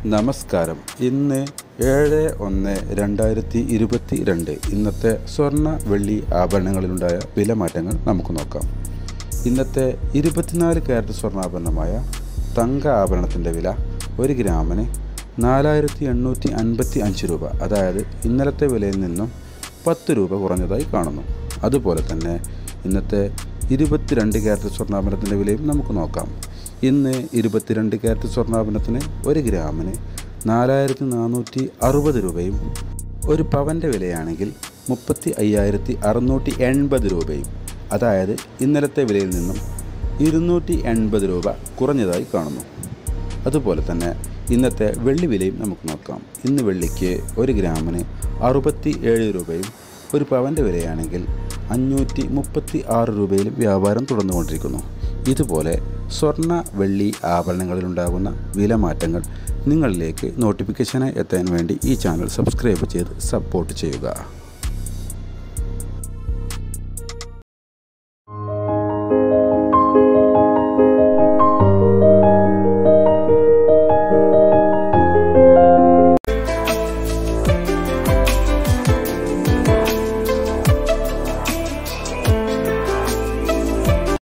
നമസ്കാരം ഇന്ന് ഏഴ് ഒന്ന് രണ്ടായിരത്തി ഇരുപത്തി രണ്ട് ഇന്നത്തെ സ്വർണ്ണ വെള്ളി ആഭരണങ്ങളിലുണ്ടായ വില മാറ്റങ്ങൾ നമുക്ക് നോക്കാം ഇന്നത്തെ ഇരുപത്തിനാല് ക്യാരറ്റ് സ്വർണ്ണാഭരണമായ തങ്ക ആഭരണത്തിൻ്റെ വില ഒരു ഗ്രാമിന് നാലായിരത്തി എണ്ണൂറ്റി അൻപത്തി അഞ്ച് രൂപ അതായത് ഇന്നലത്തെ വിലയിൽ നിന്നും പത്ത് രൂപ കുറഞ്ഞതായി കാണുന്നു അതുപോലെ തന്നെ ഇന്നത്തെ ഇരുപത്തിരണ്ട് ക്യാരറ്റ് സ്വർണ്ണാഭരണത്തിൻ്റെ വിലയും നമുക്ക് നോക്കാം ഇന്ന് ഇരുപത്തിരണ്ട് ക്യാരറ്റ് സ്വർണ്ണാഭരണത്തിന് ഒരു ഗ്രാമിന് നാലായിരത്തി നാനൂറ്റി അറുപത് രൂപയും ഒരു പവൻ്റെ വിലയാണെങ്കിൽ മുപ്പത്തി അയ്യായിരത്തി അറുന്നൂറ്റി എൺപത് രൂപയും അതായത് ഇന്നലത്തെ വിലയിൽ നിന്നും ഇരുന്നൂറ്റി എൺപത് രൂപ കുറഞ്ഞതായി കാണുന്നു അതുപോലെ തന്നെ ഇന്നത്തെ വെള്ളി വിലയും നമുക്ക് നോക്കാം ഇന്ന് വെള്ളിക്ക് ഒരു ഗ്രാമിന് അറുപത്തി ഏഴ് രൂപയും ഒരു പവൻ്റെ വിലയാണെങ്കിൽ അഞ്ഞൂറ്റി മുപ്പത്തി ആറ് രൂപയിലും വ്യാപാരം തുടർന്നുകൊണ്ടിരിക്കുന്നു ഇതുപോലെ സ്വർണ്ണ വെള്ളി ആഭരണങ്ങളിലുണ്ടാകുന്ന വിലമാറ്റങ്ങൾ നിങ്ങളിലേക്ക് നോട്ടിഫിക്കേഷനായി എത്താൻ വേണ്ടി ഈ ചാനൽ സബ്സ്ക്രൈബ് ചെയ്ത് സപ്പോർട്ട് ചെയ്യുക